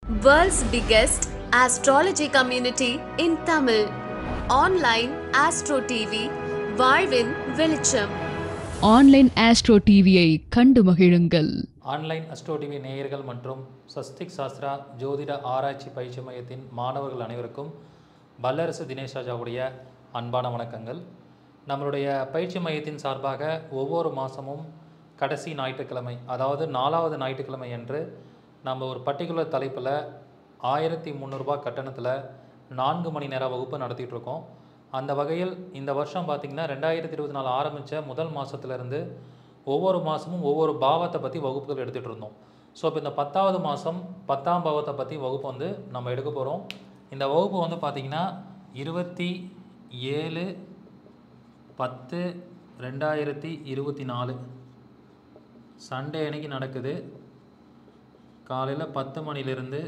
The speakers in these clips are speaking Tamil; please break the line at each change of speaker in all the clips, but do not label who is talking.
World's biggest astrology community in Tamil. Online Astro TV, வாழ்வின் வெளிச்சம்
ஆன்லைன் ஆஸ்ட்ரோ டிவியை கண்டு மகிழுங்கள்
ஆன்லைன் அஸ்ட்ரோ டிவி நேயர்கள் மற்றும் சஸ்திக் சாஸ்திரா ஜோதிட ஆராய்ச்சி பயிற்சி மையத்தின் மாணவர்கள் அனைவருக்கும் வல்லரசு தினேஷ் ராஜாவுடைய அன்பான வணக்கங்கள் நம்மளுடைய பயிற்சி மையத்தின் சார்பாக ஒவ்வொரு மாதமும் கடைசி ஞாயிற்றுக்கிழமை அதாவது நாலாவது ஞாயிற்றுக்கிழமை என்று நம்ம ஒரு பர்டிகுலர் தலைப்பில் ஆயிரத்தி முந்நூறுரூபா கட்டணத்தில் நான்கு மணி நேர வகுப்பு நடத்திட்டு இருக்கோம் அந்த வகையில் இந்த வருஷம் பார்த்திங்கன்னா ரெண்டாயிரத்தி இருபத்தி நாலு ஆரம்பித்த முதல் மாதத்துலேருந்து ஒவ்வொரு மாதமும் ஒவ்வொரு பாவத்தை பற்றி வகுப்புகள் எடுத்துகிட்டு இருந்தோம் ஸோ இப்போ இந்த பத்தாவது மாதம் பத்தாம் பாவத்தை பற்றி வகுப்பு வந்து நம்ம எடுக்க போகிறோம் இந்த வகுப்பு வந்து பார்த்திங்கன்னா இருபத்தி ஏழு பத்து ரெண்டாயிரத்தி இருபத்தி நாலு சண்டே அன்னைக்கு நடக்குது காலையில் பத்து மணிலேருந்து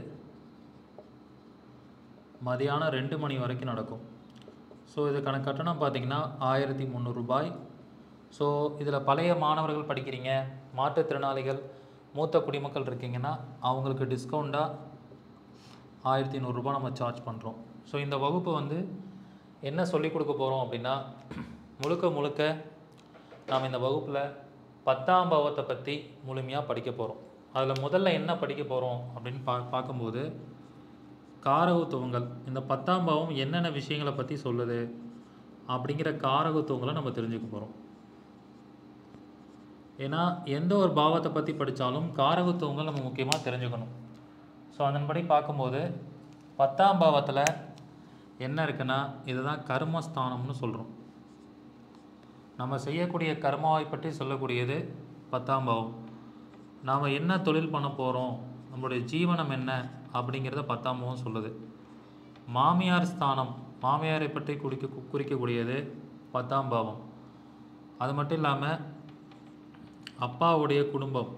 மதியானம் ரெண்டு மணி வரைக்கும் நடக்கும் ஸோ இதுக்கான கட்டணம் பார்த்தீங்கன்னா ஆயிரத்தி முந்நூறுரூபாய் ஸோ இதில் பழைய மாணவர்கள் படிக்கிறீங்க மாற்றுத்திறனாளிகள் மூத்த குடிமக்கள் இருக்கீங்கன்னா அவங்களுக்கு டிஸ்கவுண்ட்டாக ஆயிரத்தி நூறுரூபா நம்ம சார்ஜ் பண்ணுறோம் ஸோ இந்த வகுப்பு வந்து என்ன சொல்லிக் கொடுக்க போகிறோம் அப்படின்னா முழுக்க முழுக்க நாம் இந்த வகுப்பில் பத்தாம் பாவத்தை பற்றி முழுமையாக படிக்க போகிறோம் அதில் முதல்ல என்ன படிக்க போகிறோம் அப்படின்னு பா பார்க்கும்போது காரகத்துவங்கள் இந்த பத்தாம் பாவம் என்னென்ன விஷயங்களை பற்றி சொல்லுது அப்படிங்கிற காரகத்துவங்களை நம்ம தெரிஞ்சுக்க போகிறோம் ஏன்னா எந்த ஒரு பாவத்தை பற்றி படித்தாலும் காரகத்துவங்கள் நம்ம முக்கியமாக தெரிஞ்சுக்கணும் ஸோ அதன்படி பார்க்கும்போது பத்தாம் பாவத்தில் என்ன இருக்குன்னா இதுதான் கர்மஸ்தானம்னு சொல்கிறோம் நம்ம செய்யக்கூடிய கர்மாவை பற்றி சொல்லக்கூடியது பத்தாம் பாவம் நாம் என்ன தொழில் பண்ண போகிறோம் நம்மளுடைய ஜீவனம் என்ன அப்படிங்கிறத பத்தாம் பாவம் சொல்லுது மாமியார் ஸ்தானம் மாமியாரை பற்றி குறிக்க குறிக்கக்கூடியது பத்தாம் பாவம் அது மட்டும் இல்லாமல் அப்பாவுடைய குடும்பம்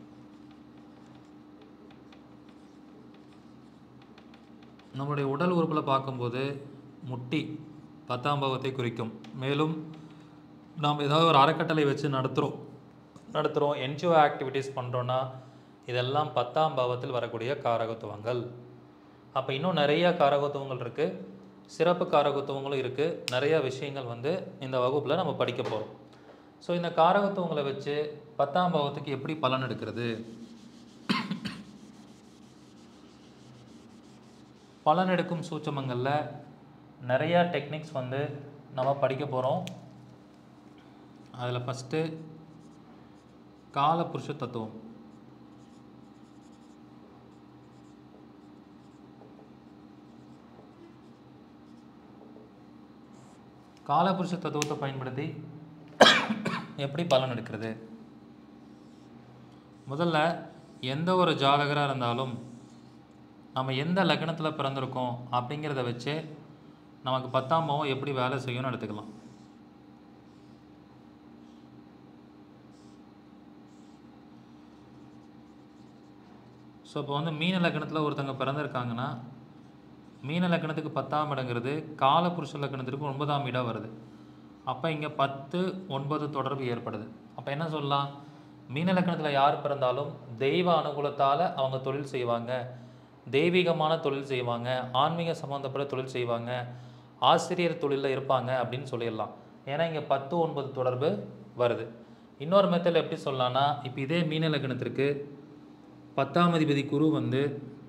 நம்மளுடைய உடல் உறுப்பில் பார்க்கும்போது முட்டி பத்தாம் பாவத்தை குறிக்கும் மேலும் நாம் ஏதாவது ஒரு அறக்கட்டளை வச்சு நடத்துகிறோம் நடத்துகிறோம் என்ஜிஓ ஆக்டிவிட்டீஸ் பண்ணுறோன்னா இதெல்லாம் பத்தாம் பாவத்தில் வரக்கூடிய காரகத்துவங்கள் அப்போ இன்னும் நிறைய காரகத்துவங்கள் இருக்குது சிறப்பு காரகத்துவங்களும் இருக்குது நிறைய விஷயங்கள் வந்து இந்த வகுப்பில் நம்ம படிக்க போகிறோம் ஸோ இந்த காரகத்துவங்களை வச்சு பத்தாம் பாவத்துக்கு எப்படி பலன் எடுக்கிறது பலன் எடுக்கும் சூட்சமங்களில் நிறையா டெக்னிக்ஸ் வந்து நம்ம படிக்க போகிறோம் அதில் ஃபஸ்ட்டு காலபுருஷ தத்துவம் காலபுருஷ தத்துவத்தை பயன்படுத்தி எப்படி பலன் எடுக்கிறது முதல்ல எந்த ஒரு ஜாதகராக இருந்தாலும் நம்ம எந்த லக்னத்தில் பிறந்திருக்கோம் அப்படிங்கிறத வச்சு நமக்கு பத்தாம் பாவம் எப்படி வேலை செய்யும்னு எடுத்துக்கலாம் ஸோ இப்போ வந்து மீன லக்னத்தில் ஒருத்தங்க பிறந்திருக்காங்கன்னா மீன லக்னத்துக்கு பத்தாம் இடங்கிறது காலபுருஷ லக்னத்திற்கு ஒன்பதாம் இடம் வருது அப்போ இங்கே பத்து ஒன்பது தொடர்பு ஏற்படுது அப்போ என்ன சொல்லலாம் மீன லக்னத்தில் யார் பிறந்தாலும் தெய்வ அனுகூலத்தால் அவங்க தொழில் செய்வாங்க தெய்வீகமான தொழில் செய்வாங்க ஆன்மீக சம்மந்தப்பட்ட தொழில் செய்வாங்க ஆசிரியர் தொழிலில் இருப்பாங்க அப்படின்னு சொல்லிடலாம் ஏன்னா இங்கே பத்து ஒன்பது தொடர்பு வருது இன்னொரு மெத்தடில் எப்படி சொல்லலாம்னா இப்போ இதே மீன லக்னத்திற்கு பத்தாம் அதிபதி குரு வந்து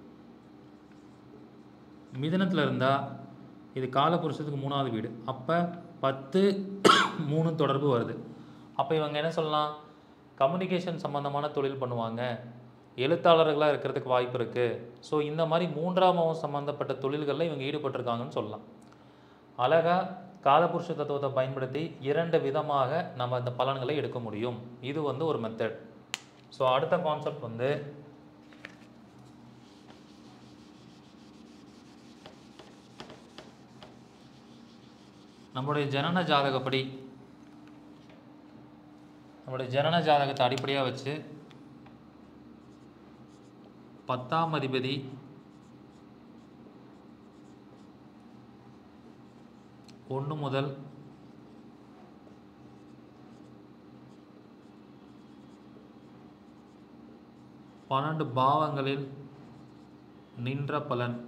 மிதனத்தில் இருந்தால் இது காலபுருஷத்துக்கு மூணாவது வீடு அப்போ பத்து மூணு தொடர்பு வருது அப்போ இவங்க என்ன சொல்லலாம் கம்யூனிகேஷன் சம்மந்தமான தொழில் பண்ணுவாங்க எழுத்தாளர்களாக இருக்கிறதுக்கு வாய்ப்பு இருக்குது ஸோ இந்த மாதிரி மூன்றாம் பாவம் சம்மந்தப்பட்ட தொழில்களில் இவங்க ஈடுபட்டிருக்காங்கன்னு சொல்லலாம் அழகாக காலபுருஷ தத்துவத்தை பயன்படுத்தி இரண்டு விதமாக நம்ம அந்த பலன்களை எடுக்க முடியும் இது வந்து ஒரு மெத்தட் ஸோ அடுத்த கான்செப்ட் வந்து நம்முடைய ஜனன ஜாதகப்படி நம்முடைய ஜனன ஜாதகத்தை அடிப்படையாக வச்சு பத்தாம் அதிபதி ஒன்று முதல் பன்னெண்டு பாவங்களில் நின்ற பலன்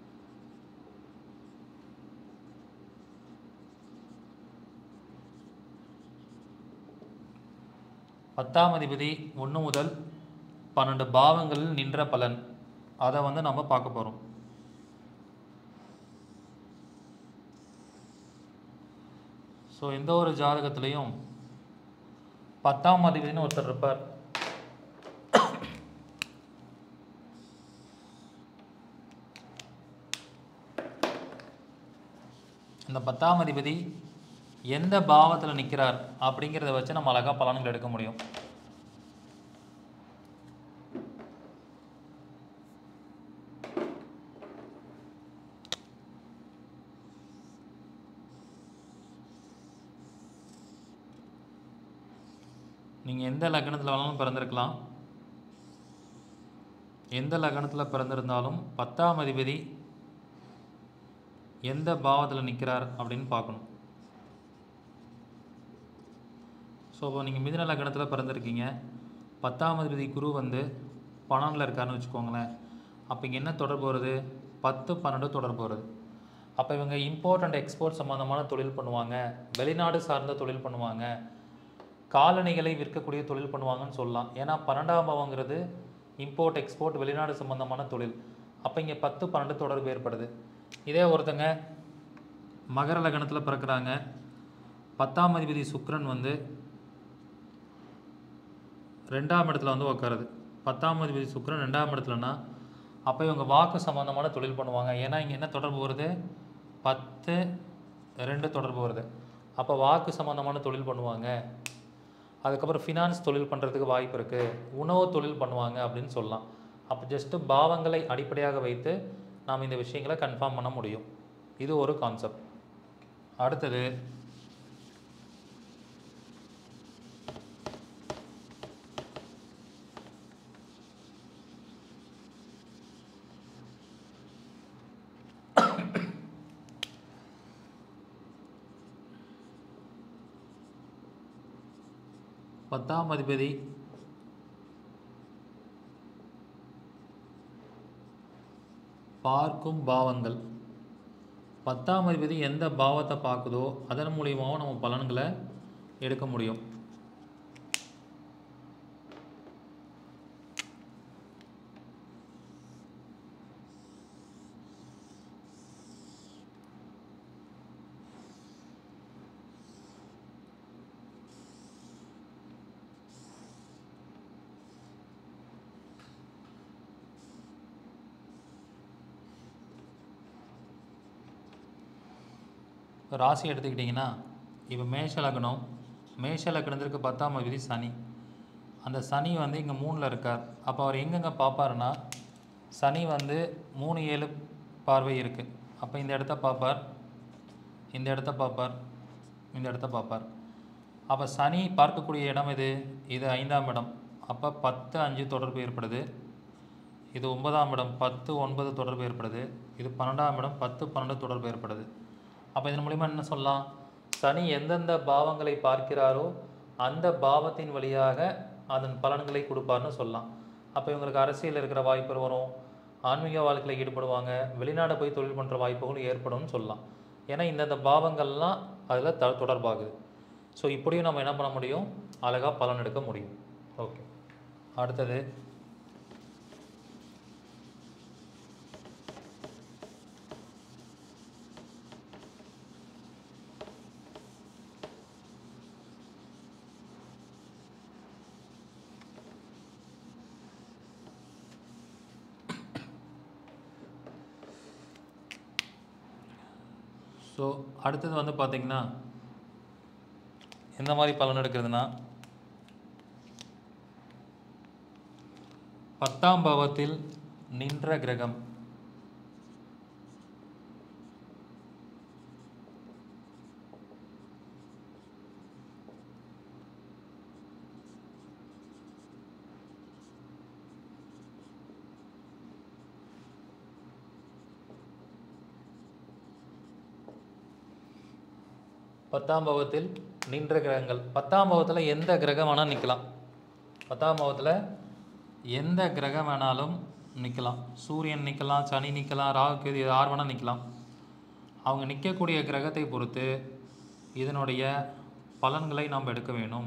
பத்தாம் அதிபதி ஒன்று முதல் பன்னெண்டு பாவங்களில் நின்ற பலன் அதை வந்து நம்ம பார்க்க போகிறோம் ஸோ எந்த ஒரு ஜாதகத்துலேயும் பத்தாம் அதிபதினு ஒருத்தர் இருப்பார் இந்த பத்தாம் அதிபதி எந்த பாவத்தில் நிற்கிறார் அப்படிங்கிறத வச்சு நம்ம அழகாக பலன்கள் எடுக்க முடியும் நீங்கள் எந்த லக்னத்தில் வேணாலும் பிறந்திருக்கலாம் எந்த லக்னத்தில் பிறந்திருந்தாலும் பத்தாம் அதிபதி எந்த பாவத்தில் நிற்கிறார் அப்படின்னு பார்க்கணும் ஸோ இப்போ நீங்கள் மிதுன லக்னத்தில் பிறந்திருக்கீங்க பத்தாம் அதிபதி குரு வந்து பன்னெண்டில் இருக்காருன்னு வச்சுக்கோங்களேன் அப்போ இங்கே என்ன தொடர்பு வருது பத்து பன்னெண்டு தொடர்பு வருது அப்போ இவங்க இம்போர்ட் அண்ட் எக்ஸ்போர்ட் சம்மந்தமான தொழில் பண்ணுவாங்க வெளிநாடு சார்ந்த தொழில் பண்ணுவாங்க காலணிகளை விற்கக்கூடிய தொழில் பண்ணுவாங்கன்னு சொல்லலாம் ஏன்னா பன்னெண்டாம் பாவங்கிறது இம்போர்ட் எக்ஸ்போர்ட் வெளிநாடு சம்பந்தமான தொழில் அப்போ இங்கே பத்து பன்னெண்டு தொடர்பு ஏற்படுது இதே ஒருத்தங்க மகர லக்னத்தில் பிறக்கிறாங்க பத்தாம் அதிபதி சுக்கிரன் வந்து ரெண்டாம் இடத்துல வந்து உட்காருது பத்தாம் அதிபதி சுக்கிரன் ரெண்டாம் இடத்துலனா அப்போ இவங்க வாக்கு சம்பந்தமான தொழில் பண்ணுவாங்க ஏன்னா இங்கே என்ன தொடர்பு வருது பத்து ரெண்டு தொடர்பு வருது அப்போ வாக்கு சம்பந்தமான தொழில் பண்ணுவாங்க அதுக்கப்புறம் ஃபினான்ஸ் தொழில் பண்ணுறதுக்கு வாய்ப்பு இருக்குது உணவு தொழில் பண்ணுவாங்க அப்படின்னு சொல்லலாம் அப்போ ஜஸ்ட்டு பாவங்களை அடிப்படையாக வைத்து நாம் இந்த விஷயங்களை கன்ஃபார்ம் பண்ண முடியும் இது ஒரு கான்செப்ட் அடுத்தது பத்தாம் அதிபதி பார்க்கும் பாவங்கள் பத்தாம் அதிபதி எந்த பாவத்தை பார்க்குதோ அதன் மூலியமாகவும் நம்ம பலன்களை எடுக்க முடியும் இப்போ ராசி எடுத்துக்கிட்டிங்கன்னா இப்போ மேஷ லக்னம் மேஷ லக்னத்திற்கு பத்தாம் அதிபதி சனி அந்த சனி வந்து இங்கே மூணில் இருக்கார் அப்போ அவர் எங்கெங்கே பார்ப்பாருன்னா சனி வந்து மூணு ஏழு பார்வை இருக்குது அப்போ இந்த இடத்த பார்ப்பார் இந்த இடத்த பார்ப்பார் இந்த இடத்த பார்ப்பார் அப்போ சனி பார்க்கக்கூடிய இடம் இது இது ஐந்தாம் இடம் அப்போ பத்து அஞ்சு தொடர்பு ஏற்படுது இது ஒன்பதாம் இடம் பத்து ஒன்பது தொடர்பு ஏற்படுது இது பன்னெண்டாம் இடம் பத்து பன்னெண்டு தொடர்பு ஏற்படுது அப்போ இதன் மூலிமா என்ன சொல்லலாம் சனி எந்தெந்த பாவங்களை பார்க்கிறாரோ அந்த பாவத்தின் வழியாக அதன் பலன்களை கொடுப்பார்னு சொல்லலாம் அப்போ இவங்களுக்கு அரசியல் இருக்கிற வாய்ப்பு வரும் ஆன்மீக வாழ்க்கையில் ஈடுபடுவாங்க வெளிநாடு போய் தொழில் பண்ணுற வாய்ப்புகளும் ஏற்படும்னு சொல்லலாம் ஏன்னா இந்தந்த பாவங்கள்லாம் அதில் த தொடர்பாகுது ஸோ இப்படியும் நம்ம என்ன பண்ண முடியும் அழகாக பலன் எடுக்க முடியும் ஓகே அடுத்தது ஸோ அடுத்தது வந்து பார்த்திங்கன்னா எந்த மாதிரி பலன் எடுக்கிறதுனா பத்தாம் பாவத்தில் நின்ற கிரகம் பத்தாம் பாவத்தில் நின்ற கிரகங்கள் பத்தாம் பாவத்தில் எந்த கிரகம் வேணால் நிற்கலாம் பத்தாம் பாவத்தில் எந்த கிரகம் வேணாலும் நிற்கலாம் சூரியன் நிற்கலாம் சனி நிற்கலாம் ராகு கேது இது யார் வேணால் நிற்கலாம் அவங்க நிற்கக்கூடிய கிரகத்தை பொறுத்து இதனுடைய பலன்களை நாம் எடுக்க வேணும்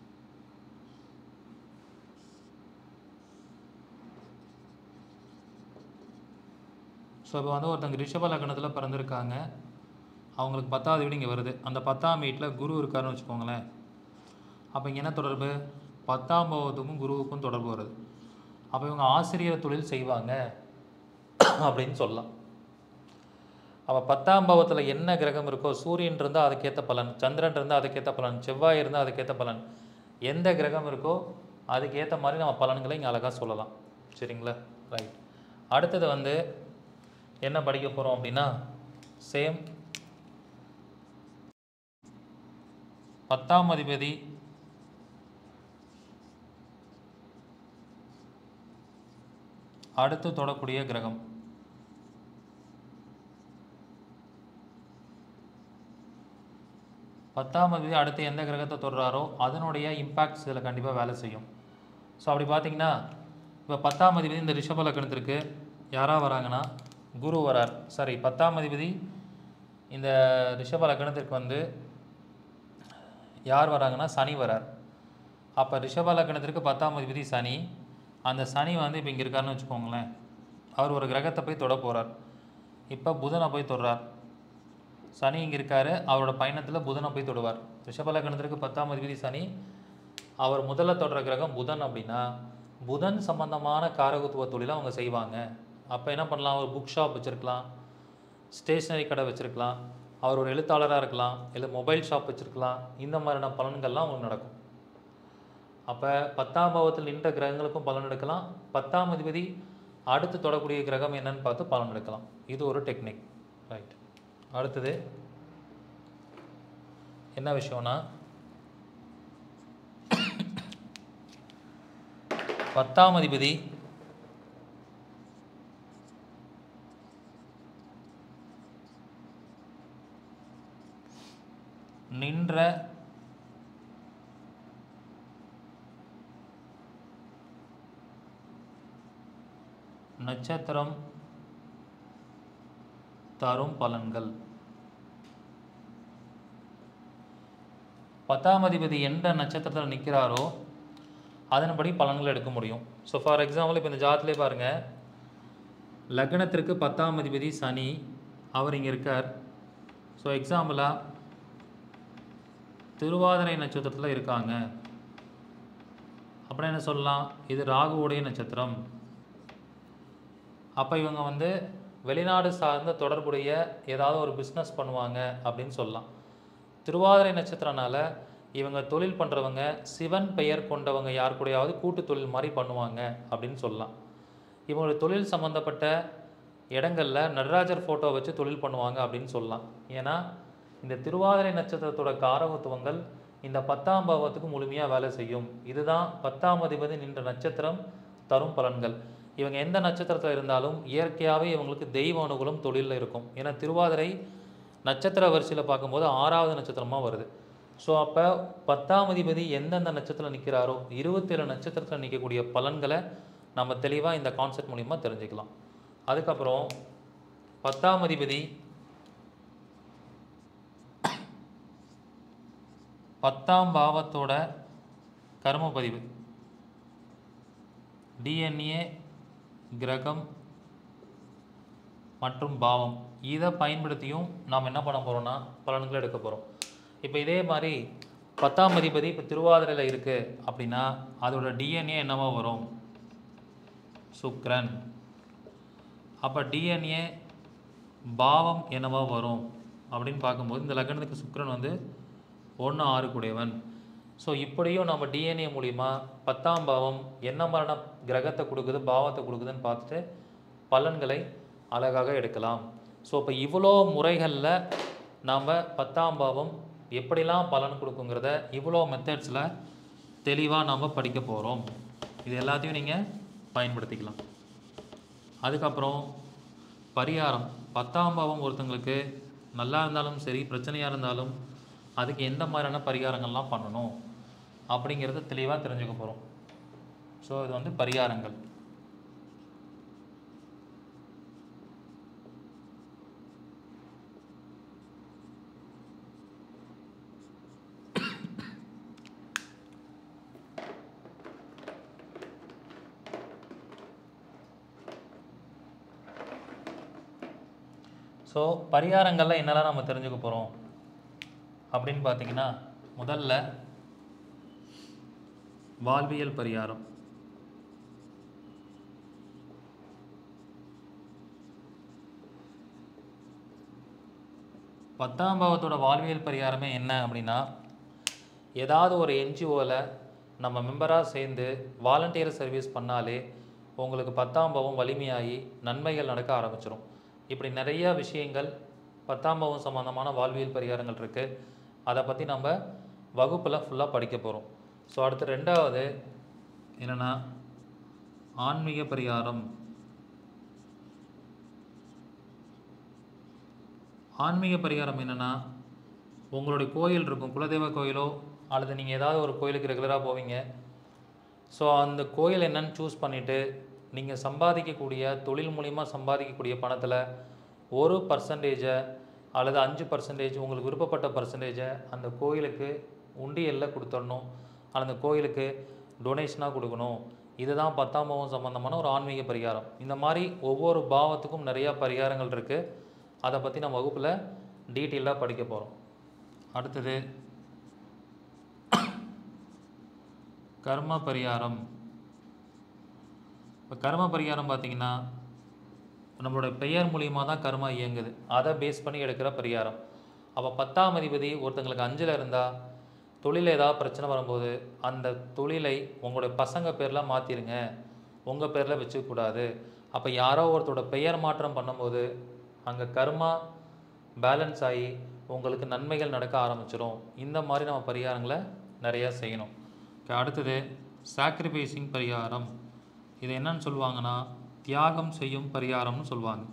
ஸோ இப்போ வந்து ஒருத்தங்க ரிஷப லக்னத்தில் பிறந்திருக்காங்க அவங்களுக்கு பத்தாவது வீடு இங்கே வருது அந்த பத்தாம் வீட்டில் குரு இருக்காருன்னு வச்சுக்கோங்களேன் அப்போ இங்கே என்ன தொடர்பு பத்தாம் பாவத்துக்கும் குருவுக்கும் தொடர்பு வருது அப்போ இவங்க ஆசிரியர் தொழில் செய்வாங்க அப்படின்னு சொல்லலாம் அப்போ பத்தாம் பாவத்தில் என்ன கிரகம் இருக்கோ சூரியன் இருந்தால் அதுக்கேற்ற பலன் சந்திரன் இருந்தால் அதுக்கேற்ற பலன் செவ்வாய் இருந்தால் அதுக்கேற்ற பலன் எந்த கிரகம் இருக்கோ அதுக்கேற்ற மாதிரி நம்ம பலன்களை இங்கே அழகாக சொல்லலாம் சரிங்களா ரைட் அடுத்தது வந்து என்ன படிக்க போகிறோம் அப்படின்னா சேம் பத்தாம் அதிபதி அடுத்து தொடக்கூடிய கிரகம் பத்தாம் அதிபதி அடுத்து எந்த கிரகத்தை தொடுறாரோ அதனுடைய இம்பேக்ட்ஸ் இதில் கண்டிப்பாக வேலை செய்யும் ஸோ அப்படி பார்த்தீங்கன்னா இப்போ பத்தாம் அதிபதி இந்த ரிஷப லக்னத்திற்கு யாராக வராங்கன்னா குரு வரார் சாரி பத்தாம் அதிபதி இந்த ரிஷப லக்னத்திற்கு வந்து யார் வராங்கன்னா சனி வரார் அப்போ ரிஷப லக்னத்திற்கு பத்தாம் அதிபதி சனி அந்த சனி வந்து இப்போ இங்கே இருக்காருன்னு வச்சுக்கோங்களேன் அவர் ஒரு கிரகத்தை போய் தொட போகிறார் இப்போ புதனை போய் தொடுறார் சனி இங்கே இருக்காரு அவரோட பயணத்தில் புதனை போய் தொடுவார் ரிஷப லக்னத்திற்கு பத்தாம் அதிபதி சனி அவர் முதல்ல தொடர கிரகம் புதன் அப்படின்னா புதன் சம்பந்தமான காரகத்துவ தொழிலை அவங்க செய்வாங்க அப்போ என்ன பண்ணலாம் ஒரு புக் ஷாப் வச்சுருக்கலாம் ஸ்டேஷ்னரி கடை வச்சுருக்கலாம் அவர் ஒரு எழுத்தாளராக இருக்கலாம் இல்லை மொபைல் ஷாப் வச்சுருக்கலாம் இந்த மாதிரியான பலன்கள்லாம் அவங்களுக்கு நடக்கும் அப்போ பத்தாம் பாவத்தில் நின்ற கிரகங்களுக்கும் பலன் எடுக்கலாம் பத்தாம் அதிபதி அடுத்து தொடக்கூடிய கிரகம் என்னன்னு பார்த்து பலன் எடுக்கலாம் இது ஒரு டெக்னிக் ரைட் அடுத்தது என்ன விஷயம்னா பத்தாம் அதிபதி நின்ற நட்சத்திரம் தரும் பலன்கள் பத்தாம் அதிபதி எந்த நட்சத்திரத்தில் நிற்கிறாரோ அதன்படி பலன்கள் எடுக்க முடியும் ஸோ ஃபார் எக்ஸாம்பிள் இப்போ இந்த ஜாதத்திலே பாருங்கள் லக்னத்திற்கு பத்தாம் அதிபதி சனி அவர் இங்கே இருக்கார் ஸோ எக்ஸாம்பிளாக திருவாதிரை நட்சத்திரத்தில் இருக்காங்க அப்புறம் என்ன சொல்லலாம் இது ராகுவுடைய நட்சத்திரம் அப்போ இவங்க வந்து வெளிநாடு சார்ந்த தொடர்புடைய ஏதாவது ஒரு பிஸ்னஸ் பண்ணுவாங்க அப்படின்னு சொல்லலாம் திருவாதிரை நட்சத்திரனால இவங்க தொழில் பண்ணுறவங்க சிவன் பெயர் கொண்டவங்க யார் கூடயாவது கூட்டு தொழில் மாதிரி பண்ணுவாங்க அப்படின்னு சொல்லலாம் இவங்களுடைய தொழில் சம்மந்தப்பட்ட இடங்களில் நடராஜர் ஃபோட்டோ வச்சு தொழில் பண்ணுவாங்க அப்படின்னு சொல்லலாம் ஏன்னா இந்த திருவாதிரை நட்சத்திரத்தோட காரகத்துவங்கள் இந்த பத்தாம் பாவத்துக்கு முழுமையாக வேலை செய்யும் இதுதான் பத்தாம் அதிபதி நின்ற நட்சத்திரம் தரும் பலன்கள் இவங்க எந்த நட்சத்திரத்தில் இருந்தாலும் இயற்கையாகவே இவங்களுக்கு தெய்வ அனுகூலம் தொழிலில் இருக்கும் ஏன்னா திருவாதிரை நட்சத்திர வரிசையில் பார்க்கும்போது ஆறாவது நட்சத்திரமாக வருது ஸோ அப்போ பத்தாம் அதிபதி எந்தெந்த நட்சத்திரம் நிற்கிறாரோ இருபத்தேழு நட்சத்திரத்தில் நிற்கக்கூடிய பலன்களை நம்ம தெளிவாக இந்த கான்செப்ட் மூலிமா தெரிஞ்சுக்கலாம் அதுக்கப்புறம் பத்தாம் அதிபதி பத்தாம் பாவத்தோட கர்ம பதிவு டிஎன்ஏ கிரகம் மற்றும் பாவம் இதை பயன்படுத்தியும் நாம் என்ன பண்ண போகிறோம்னா பலன்களை எடுக்க போகிறோம் இப்போ இதே மாதிரி பத்தாம் அதிபதி இப்போ திருவாதிரையில் இருக்குது அப்படின்னா அதோட டிஎன்ஏ என்னவா வரும் சுக்ரன் அப்போ டிஎன்ஏ பாவம் என்னவா வரும் அப்படின்னு பார்க்கும்போது இந்த லக்னத்துக்கு சுக்கிரன் வந்து ஒன்று ஆறு கூடியவன் ஸோ இப்படியும் நம்ம டிஎன்ஏ மூலிமா பத்தாம் பாவம் என்ன மாதிரியான கிரகத்தை கொடுக்குது பாவத்தை கொடுக்குதுன்னு பார்த்துட்டு பலன்களை அழகாக எடுக்கலாம் ஸோ இப்போ இவ்வளோ முறைகளில் நாம் பத்தாம் பாவம் எப்படிலாம் பலன் கொடுக்குங்கிறத இவ்வளோ மெத்தட்ஸில் தெளிவாக நாம் படிக்க போகிறோம் இது எல்லாத்தையும் நீங்கள் பயன்படுத்திக்கலாம் அதுக்கப்புறம் பரிகாரம் பத்தாம் பாவம் ஒருத்தங்களுக்கு நல்லா இருந்தாலும் சரி பிரச்சனையாக இருந்தாலும் அதுக்கு எந்த மாதிரியான பரிகாரங்கள்லாம் பண்ணணும் அப்படிங்கிறத தெளிவாக தெரிஞ்சுக்க போகிறோம் ஸோ இது வந்து பரிகாரங்கள் ஸோ பரிகாரங்கள்ல என்னெல்லாம் நம்ம தெரிஞ்சுக்க போகிறோம் அப்படின்னு பார்த்தீங்கன்னா முதல்ல வாழ்வியல் பரிகாரம் பத்தாம் பாவத்தோட வாழ்வியல் பரிகாரமே என்ன அப்படின்னா ஏதாவது ஒரு என்ஜிஓவில் நம்ம மெம்பராக சேர்ந்து வாலண்டியர் சர்வீஸ் பண்ணாலே உங்களுக்கு பத்தாம் பாவம் வலிமையாகி நன்மைகள் நடக்க ஆரம்பிச்சிடும் இப்படி நிறைய விஷயங்கள் பத்தாம் பாவம் சம்மந்தமான வாழ்வியல் பரிகாரங்கள் இருக்குது அதை பற்றி நம்ம வகுப்பில் ஃபுல்லாக படிக்க போகிறோம் ஸோ அடுத்து ரெண்டாவது என்னென்னா ஆன்மீக பரிகாரம் ஆன்மீக பரிகாரம் என்னென்னா உங்களுடைய கோயில் இருக்கும் குலதெய்வ கோயிலோ அல்லது நீங்கள் ஏதாவது ஒரு கோயிலுக்கு ரெகுலராக போவீங்க ஸோ அந்த கோயில் என்னன்னு சூஸ் பண்ணிவிட்டு நீங்கள் சம்பாதிக்கக்கூடிய தொழில் மூலிமா சம்பாதிக்கக்கூடிய பணத்தில் ஒரு பர்சன்டேஜை அல்லது அஞ்சு பர்சன்டேஜ் உங்களுக்கு விருப்பப்பட்ட பர்சன்டேஜை அந்த கோயிலுக்கு உண்டியலில் கொடுத்துடணும் அந்த கோயிலுக்கு டொனேஷனாக கொடுக்கணும் இதுதான் பத்தாம் பாவம் சம்மந்தமான ஒரு ஆன்மீக பரிகாரம் இந்த மாதிரி ஒவ்வொரு பாவத்துக்கும் நிறையா பரிகாரங்கள் இருக்குது அதை பற்றி நம்ம வகுப்பில் டீட்டெயிலாக படிக்க போகிறோம் அடுத்தது கர்ம பரிகாரம் இப்போ கர்ம பரிகாரம் பார்த்தீங்கன்னா நம்மளோட பெயர் மூலியமாக தான் கர்மா இயங்குது அதை பேஸ் பண்ணி எடுக்கிற பரிகாரம் அப்போ பத்தாம் அதிபதி ஒருத்தங்களுக்கு அஞ்சில் இருந்தால் தொழிலில் ஏதாவது பிரச்சனை வரும்போது அந்த தொழிலை உங்களுடைய பசங்க பேரில் மாற்றிருங்க உங்கள் பேரில் வச்சுக்கூடாது அப்போ யாரோ ஒருத்தரோட பெயர் மாற்றம் பண்ணும்போது அங்கே கர்மா பேலன்ஸ் ஆகி உங்களுக்கு நன்மைகள் நடக்க ஆரம்பிச்சிடும் இந்த மாதிரி நம்ம பரிகாரங்களை நிறையா செய்யணும் Okay, அடுத்தது சாக்ரிஃபைசிங் பரிகாரம் இது என்னன்னு சொல்லுவாங்கன்னா தியாகம் செய்யும் பரிகாரம்னு சொல்லுவாங்க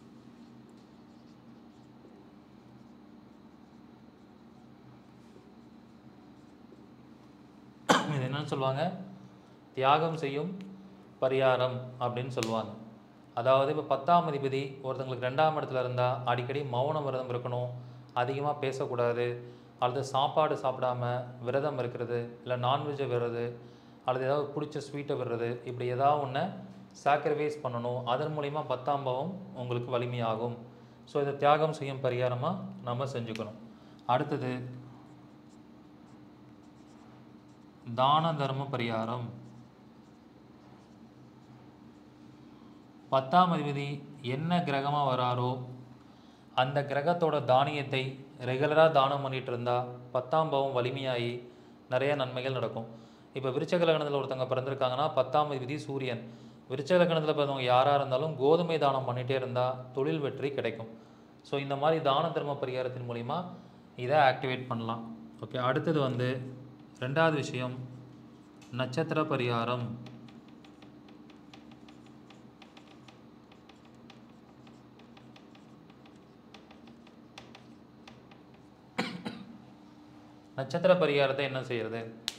இது என்னன்னு சொல்லுவாங்க தியாகம் செய்யும் பரிகாரம் அப்படின்னு சொல்லுவாங்க அதாவது இப்போ பத்தாம் அதிபதி ஒருத்தங்களுக்கு ரெண்டாம் இடத்துல இருந்தால் அடிக்கடி மௌன விரதம் இருக்கணும் அதிகமாக பேசக்கூடாது அல்லது சாப்பாடு சாப்பிடாம விரதம் இருக்கிறது இல்லை நான்வெஜ்ஜை விடுறது அல்லது ஏதாவது பிடிச்ச ஸ்வீட்டை விடுறது இப்படி ஏதாவது ஒன்று சாக்ரிஃபைஸ் பண்ணணும் அதன் மூலிமா பத்தாம் பாவம் உங்களுக்கு வலிமையாகும் ஸோ இதை தியாகம் செய்யும் பரிகாரமாக நம்ம செஞ்சுக்கணும் அடுத்தது தான தர்ம பரிகாரம் பத்தாம் அதிபதி என்ன கிரகமாக வராரோ அந்த கிரகத்தோட தானியத்தை ரெகுலராக தானம் பண்ணிட்டு இருந்தா பத்தாம் பாவம் வலிமையாகி நிறைய நன்மைகள் நடக்கும் இப்போ விருச்சக லக்னத்தில் ஒருத்தவங்க பிறந்திருக்காங்கன்னா பத்தாம் அதிபதி சூரியன் விருச்சக லக்னத்தில் பிறந்தவங்க யாராக இருந்தாலும் கோதுமை தானம் பண்ணிகிட்டே இருந்தால் தொழில் வெற்றி கிடைக்கும் ஸோ இந்த மாதிரி தான தர்ம பரிகாரத்தின் மூலிமா இதை ஆக்டிவேட் பண்ணலாம் ஓகே அடுத்தது வந்து ரெண்டாவது விஷயம் நட்சத்திர பரிகாரம் நட்சத்திர பரிகாரத்தை என்ன செய்யறது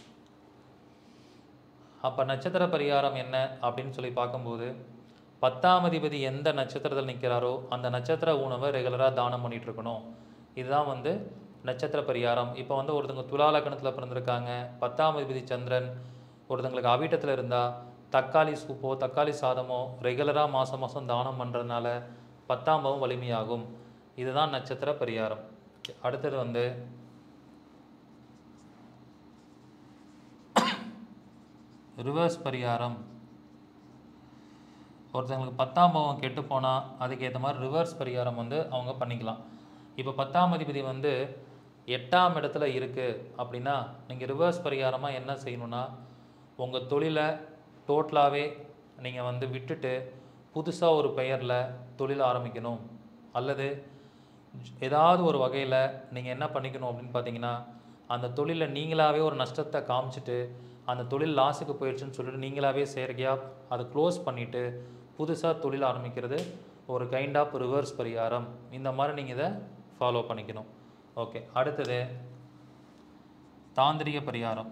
அப்போ நட்சத்திர பரிகாரம் என்ன அப்படின்னு சொல்லி பார்க்கும்போது பத்தாம் அதிபதி எந்த நட்சத்திரத்தில் நிற்கிறாரோ அந்த நட்சத்திர உணவை ரெகுலராக தானம் பண்ணிட்டு இருக்கணும் இதுதான் வந்து நட்சத்திர பரிகாரம் இப்போ வந்து ஒருத்தவங்க துலா லக்னத்தில் பிறந்திருக்காங்க பத்தாம் அதிபதி சந்திரன் ஒருத்தங்களுக்கு அவிட்டத்தில் இருந்தால் தக்காளி சூப்போ தக்காளி சாதமோ ரெகுலராக மாதம் மாதம் தானம் பண்ணுறதுனால பத்தாம் பாவம் வலிமையாகும் இதுதான் நட்சத்திர பரிகாரம் அடுத்தது வந்து ரிவர்ஸ் பரிகாரம் ஒருத்தவங்களுக்கு பத்தாம் பாவம் கெட்டு போனால் அதுக்கேற்ற மாதிரி ரிவர்ஸ் பரிகாரம் வந்து அவங்க பண்ணிக்கலாம் இப்போ பத்தாம் அதிபதி வந்து எட்டாம் இடத்துல இருக்குது அப்படின்னா நீங்கள் ரிவர்ஸ் பரிகாரமாக என்ன செய்யணும்னா உங்கள் தொழிலை டோட்டலாகவே நீங்கள் வந்து விட்டுட்டு புதுசாக ஒரு பெயரில் தொழில் ஆரம்பிக்கணும் அல்லது ஏதாவது ஒரு வகையில் நீங்கள் என்ன பண்ணிக்கணும் அப்படின்னு பார்த்தீங்கன்னா அந்த தொழிலில் நீங்களாகவே ஒரு நஷ்டத்தை காமிச்சிட்டு அந்த தொழில் லாஸுக்கு போயிடுச்சுன்னு சொல்லிட்டு நீங்களாகவே செயற்கையாக அதை க்ளோஸ் பண்ணிவிட்டு புதுசாக தொழில் ஆரம்பிக்கிறது ஒரு கைண்ட் ஆஃப் ரிவர்ஸ் பரிகாரம் இந்த மாதிரி நீங்கள் இதை ஃபாலோ பண்ணிக்கணும் ஓகே அடுத்தது தாந்திரிக பரிகாரம்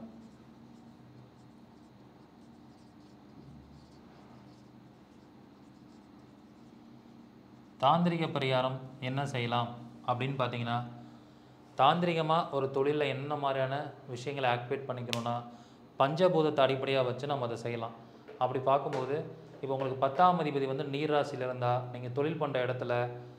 தாந்திரிக பரிகாரம் என்ன செய்யலாம் அப்படின்னு பார்த்தீங்கன்னா தாந்திரிகமாக ஒரு தொழிலில் என்ன மாதிரியான விஷயங்களை ஆக்டிவேட் பண்ணிக்கணும்னா பஞ்சபூதத்தை அடிப்படையாக வச்சு நம்ம அதை செய்யலாம் அப்படி பார்க்கும்போது இப்போ உங்களுக்கு பத்தாம் அதிபதி வந்து நீர் ராசியில் இருந்தால் நீங்கள் தொழில் பண்ணுற இடத்துல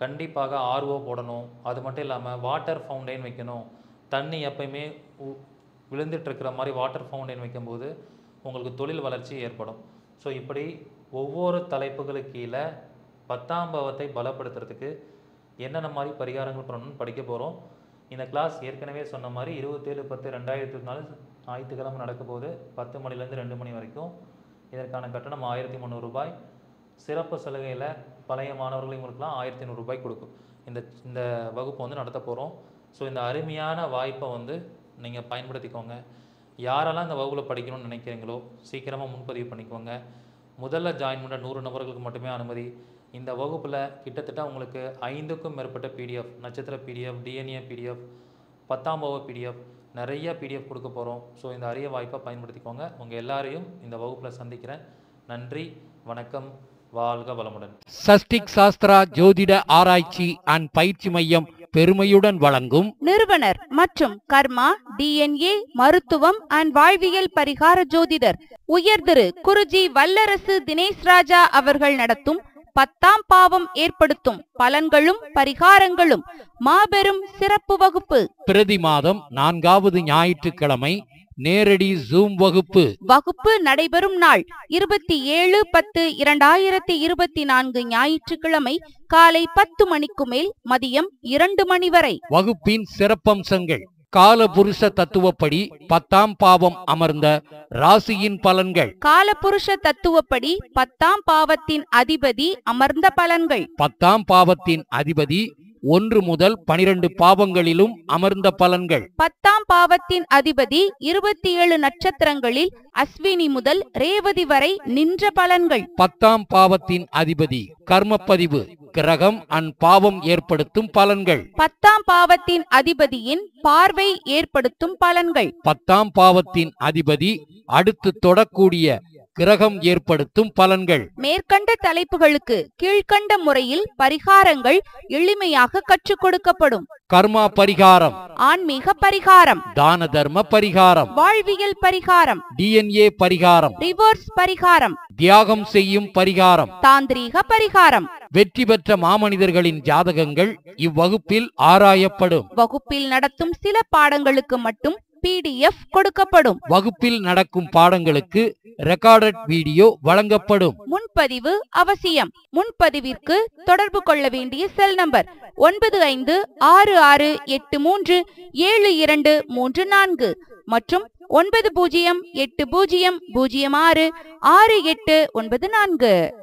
கண்டிப்பாக ஆர்ஓ போடணும் அது மட்டும் இல்லாமல் வாட்டர் ஃபவுண்டைன் வைக்கணும் தண்ணி எப்பயுமே உ- விழுந்துட்டு இருக்கிற மாதிரி வாட்டர் ஃபவுண்டைன் வைக்கும்போது உங்களுக்கு தொழில் வளர்ச்சி ஏற்படும் ஸோ இப்படி ஒவ்வொரு தலைப்புகளுக்கு கீழே பத்தாம் பாவத்தை பலப்படுத்துறதுக்கு என்னென்ன மாதிரி பரிகாரங்கள் பண்ணணும்னு படிக்க போகிறோம் இந்த கிளாஸ் ஏற்கனவே சொன்ன மாதிரி இருபத்தேழு பத்து ரெண்டாயிரத்தி நாலு ஞாயிற்றுக்கிழமை நடக்க போகுது பத்து மணிலேருந்து ரெண்டு மணி வரைக்கும் இதற்கான கட்டணம் ஆயிரத்தி முந்நூறு ரூபாய் சிறப்பு சலுகையில் பழைய மாணவர்கள் இவங்களுக்குலாம் ஆயிரத்தி ரூபாய் கொடுக்கும் இந்த இந்த வகுப்பு வந்து நடத்த போகிறோம் ஸோ இந்த அருமையான வாய்ப்பை வந்து நீங்கள் பயன்படுத்திக்கோங்க யாரெல்லாம் இந்த வகுப்பில் படிக்கணும்னு நினைக்கிறீங்களோ சீக்கிரமாக முன்பதிவு பண்ணிக்கோங்க முதல்ல ஜாயின் பண்ணுற நூறு நபர்களுக்கு மட்டுமே அனுமதி இந்த வகுப்பில் கிட்டத்தட்ட உங்களுக்கு ஐந்துக்கும் மேற்பட்ட பிடிஎஃப் நட்சத்திர பிடிஎஃப் டிஎன்ஏ பிடிஎஃப் பத்தாம் வகுப்பு பிடிஎஃப் நிறைய பிடிஎஃப் கொடுக்க போகிறோம் ஸோ இந்த அரிய வாய்ப்பை பயன்படுத்திக்கோங்க உங்கள் எல்லாரையும் இந்த வகுப்பில் சந்திக்கிறேன் நன்றி வணக்கம் வாழ்க வளமுடன்
சஷ்டிக் சாஸ்திரா ஜோதிட ஆராய்ச்சி அண்ட் பயிற்சி மையம் பெருமையுடன் வழங்கும்
நிறுவனர் மற்றும் கர்மா டிஎன்ஏ மருத்துவம் அண்ட் வாழ்வியல் பரிகார ஜோதிடர் உயர் திரு குருஜி வல்லரசு தினேஷ் ராஜா அவர்கள் நடத்தும் பத்தாம் பாவம் ஏற்படுத்தும் பலன்களும் பரிகாரங்களும் மாபெரும் சிறப்பு வகுப்பு
பிரதி மாதம் நான்காவது ஞாயிற்றுக்கிழமை நேரடி ஜூம் வகுப்பு
வகுப்பு நடைபெறும் நாள் இருபத்தி ஏழு பத்து இரண்டாயிரத்தி இருபத்தி நான்கு ஞாயிற்றுக்கிழமை காலை பத்து மணிக்கு மேல் மதியம் இரண்டு மணி வரை
வகுப்பின் சிறப்பம்சங்கள் காலபுருஷ தத்துவப்படி பத்தாம் பாவம் அமர்ந்த ராசியின் பலன்கள்
காலபுருஷ தத்துவப்படி பத்தாம் பாவத்தின் அதிபதி அமர்ந்த பலன்கள்
பத்தாம் பாவத்தின் அதிபதி ஒன்று முதல் பனிரெண்டு பாவங்களிலும் அமர்ந்த பலன்கள்
பத்தாம் பாவத்தின் அதிபதி இருபத்தி ஏழு நட்சத்திரங்களில் அஸ்வினி முதல் ரேவதி வரை நின்ற பலன்கள்
பத்தாம் பாவத்தின் அதிபதி கர்மப்பதிவு கிரகம் அண்ட் பாவம் ஏற்படுத்தும் பலன்கள்
பத்தாம் பாவத்தின் அதிபதியின் பார்வை ஏற்படுத்தும் பலன்கள்
பத்தாம் பாவத்தின் அதிபதி அடுத்து தொடக்கூடிய கிரகம் ஏற்படுத்தும் பலன்கள்
மேற்கண்ட தலைப்புகளுக்கு கீழ்க்கண்ட முறையில் பரிகாரங்கள் எளிமையாக கற்றுக் கொடுக்கப்படும்
கர்மா பரிகாரம்
ஆன்மீக பரிகாரம்
தான தர்ம பரிகாரம்
வாழ்வியல் பரிகாரம்
டிஎன்ஏ பரிகாரம்
ரிவர்ஸ் பரிகாரம்
தியாகம் செய்யும் பரிகாரம்
தாந்திரீக பரிகாரம்
வெற்றி பெற்ற மாமனிதர்களின் ஜாதகங்கள் இவ்வகுப்பில் ஆராயப்படும்
வகுப்பில் நடத்தும் சில பாடங்களுக்கு மட்டும் பிடிஎஃப் கொடுக்கப்படும்
வகுப்பில் நடக்கும் பாடங்களுக்கு ரெக்கார்டட் வீடியோ வழங்கப்படும்
முன்பதிவு அவசியம் முன்பதிவிற்கு தொடர்பு கொள்ள வேண்டிய செல் நம்பர் ஒன்பது ஐந்து ஆறு ஆறு எட்டு மூன்று ஏழு இரண்டு மூன்று நான்கு மற்றும் ஒன்பது பூஜ்ஜியம் எட்டு பூஜ்ஜியம் பூஜ்ஜியம் ஆறு ஆறு எட்டு ஒன்பது நான்கு